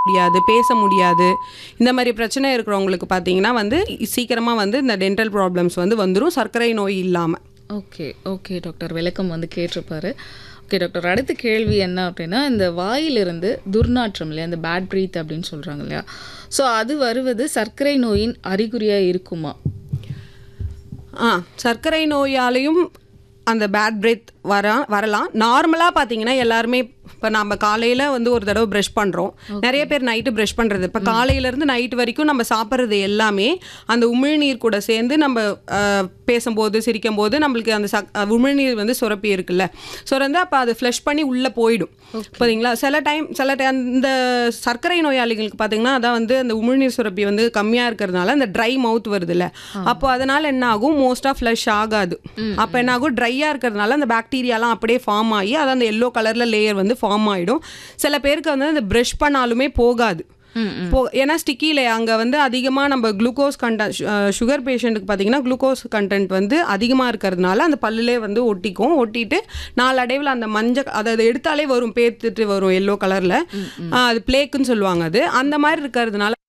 முடியாது பேச முடியாது இந்த மாதிரி பிரச்சனை இருக்கிறவங்களுக்கு பார்த்தீங்கன்னா வந்து சீக்கிரமாக வந்து இந்த டென்டல் ப்ராப்ளம்ஸ் வந்து வந்துடும் சர்க்கரை நோய் இல்லாமல் ஓகே ஓகே டாக்டர் விளக்கம் வந்து கேட்டிருப்பாரு ஓகே டாக்டர் அடுத்த கேள்வி என்ன அப்படின்னா இந்த வாயிலிருந்து துர்நாற்றம் இல்லையா இந்த பேட் ப்ரீத் அப்படின்னு சொல்கிறாங்க இல்லையா ஸோ அது வருவது சர்க்கரை நோயின் அறிகுறியாக இருக்குமா ஆ சர்க்கரை நோயாலையும் அந்த பேட் பிரெத் வர வரலாம் நார்மலாக பார்த்தீங்கன்னா எல்லாருமே இப்போ நம்ம காலையில் வந்து ஒரு தடவை ப்ரஷ் பண்ணுறோம் நிறைய பேர் நைட்டு ப்ரஷ் பண்ணுறது இப்போ காலையிலேருந்து நைட் வரைக்கும் நம்ம சாப்பிட்றது எல்லாமே அந்த உமிழ்நீர் கூட சேர்ந்து நம்ம ஆ, பேசும்போது சிரிக்கும் போது நம்மளுக்கு அந்த சக் அ, உமிழ்நீர் வந்து சுரப்பி இருக்குல்ல சுரந்து அப்போ அது ஃப்ளஷ் பண்ணி உள்ளே போயிடும் பார்த்தீங்களா சில டைம் சில டைம் இந்த சர்க்கரை நோயாளிகளுக்கு பார்த்தீங்கன்னா அதான் வந்து அந்த உமிழ்நீர் சுரப்பி வந்து கம்மியாக இருக்கிறதுனால அந்த ட்ரை மவுத் வருதுல்ல அப்போ அதனால் என்ன ஆகும் மோஸ்ட்டாக ஃப்ளஷ் ஆகாது அப்போ என்ன ஆகும் ட்ரையாக இருக்கிறதுனால அந்த பாக்டீரியாலாம் அப்படியே ஃபார்ம் ஆகி அது அந்த எல்லோ கலரில் லேயர் வந்து ஃபார்ம் ஆகிடும் சில பேருக்கு வந்து அந்த ப்ரஷ் பண்ணாலுமே போகாது போ ஏன்னா ஸ்டிக்கியில் அங்கே வந்து அதிகமாக நம்ம குளுக்கோஸ் கண்டென்ட் சுகர் பேஷண்ட்டுக்கு பார்த்தீங்கன்னா குளுக்கோஸ் கண்டென்ட் வந்து அதிகமாக இருக்கிறதுனால அந்த பல்லுலே வந்து ஒட்டிக்கும் ஒட்டிட்டு நாளடைவில் அந்த மஞ்சள் அதை அதை எடுத்தாலே வரும் பேத்துட்டு வரும் எல்லோ கலரில் அது பிளேக்குன்னு சொல்லுவாங்க அது அந்த மாதிரி இருக்கிறதுனால